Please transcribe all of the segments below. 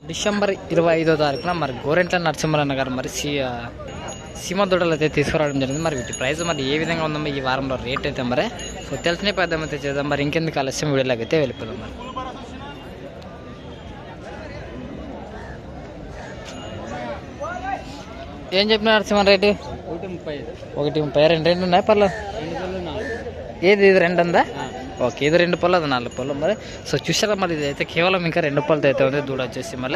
December ఇరవై ఐదో తారీఖున మరి గోరెంట్ల నరసింహరన్న గారు మరి సి సీమ దొడలు అయితే తీసుకురావడం జరిగింది మరి వీటి ప్రైస్ మరి ఏ విధంగా ఉందో ఈ వారంలో రేట్ అయితే మరి సో తెలిసిన పెద్ద అయితే చేద్దాం మరి ఇంకెందుకు ఆలస్యం వీడియోలోకి అయితే వెళ్ళిపోదాం మరి ఏం చెప్పిన నరసింహ రేటు ఒకటి ముప్పై ఐదు ఒకటి ముప్పై రెండు రెండు ఉన్నాయి పర్లేదు రెండు పళ్ళు నాలుగు ఏది ఇది రెండు ఉందా ఓకే ఇది రెండు పళ్ళు అది నాలుగు పళ్ళు మరి సో చూసారా మరి ఇది అయితే కేవలం ఇంకా రెండు పళ్ళతో అయితే ఉంది దూడ వచ్చేసి మళ్ళీ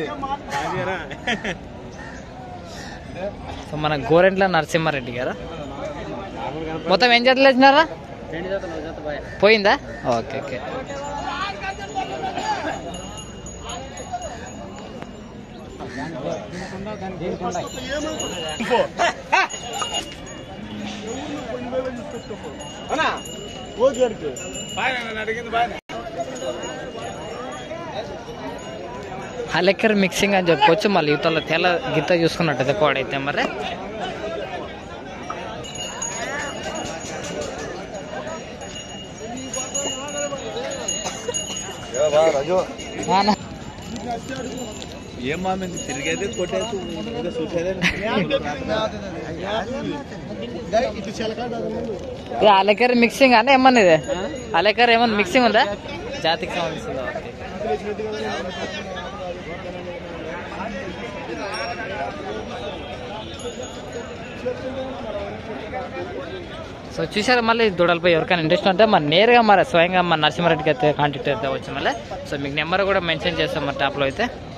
సో మన గోరెంట్ల నరసింహారెడ్డి గారు మొత్తం ఏం జతలు వేసినారా రెండు జతలు ఒక జత బాయ్ పోయిందా ఓకే ఓకే హలెక్కర్ మిక్సింగ్ అని చెప్పుకోవచ్చు మళ్ళీ ఇవతల తెల్ల గిత్త చూసుకున్నట్టయితే కోడైతే మరి నాన్న, ఏం మామ తిరిగేది కొట్టేది చూసేదే ఇది అలెక్కర్ మిక్సింగ్ అని ఏమన్నా ఇది అలెక్కర్ ఏమన్నా మిక్సింగ్ ఉందా జాతికి సంబంధించిందా ఓకే సో చూసారా మళ్ళీ దూడలపై ఎవరికైనా ఇంట్రెస్ట్ ఉంటే మరి నేరుగా మరి స్వయంగా మన నరసింహారెడ్డికి అయితే కాంటాక్ట్ అయితే వచ్చి మళ్ళీ సో మీకు నెంబర్ కూడా మెన్షన్ చేస్తాం మరి టాప్లో అయితే